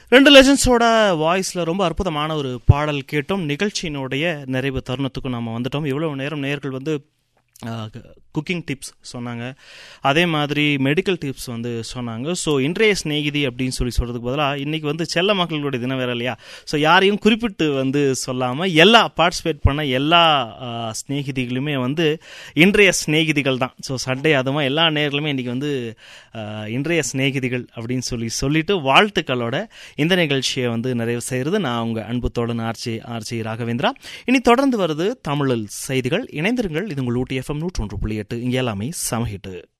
ரெண்டு லெஜண்ட்ஸோட வாய்ஸில் ரொம்ப அற்புதமான ஒரு பாடல் கேட்டோம் நிகழ்ச்சியினுடைய நிறைவு தருணத்துக்கு நம்ம வந்துட்டோம் இவ்வளோ நேரம் நேர்கள் வந்து குக்கிங் டிப்ஸ் சொன்னாங்க அதே மாதிரி மெடிக்கல் டிப்ஸ் வந்து சொன்னாங்க ஸோ இன்றைய ஸ்நேகிதி அப்படின்னு சொல்லி சொல்கிறதுக்கு பதிலாக இன்றைக்கி வந்து செல்ல மக்களுடைய தினம் வேறு இல்லையா ஸோ யாரையும் குறிப்பிட்டு வந்து சொல்லாமல் எல்லா பார்ட்டிசிபேட் பண்ண எல்லா ஸ்நேகிதிகளுமே வந்து இன்றைய ஸ்நேகிதிகள் தான் ஸோ சண்டே அதுவும் எல்லா நேர்களுமே இன்றைக்கி வந்து இன்றைய ஸ்நேகிதிகள் அப்படின்னு சொல்லி சொல்லிட்டு வாழ்த்துக்களோட இந்த நிகழ்ச்சியை வந்து நிறைவு செய்கிறது நான் உங்கள் அன்பு தோழன் ஆர்ச்சி ஆர்ச்சி ராகவேந்திரா இனி தொடர்ந்து வருது தமிழில் செய்திகள் இணைந்திருங்கள் இது உங்கள் ஊட்டி எஃப்எம் நூற்றொன்று புள்ளி எட்டு இங்கே எல்லாமே சமஹிட்டு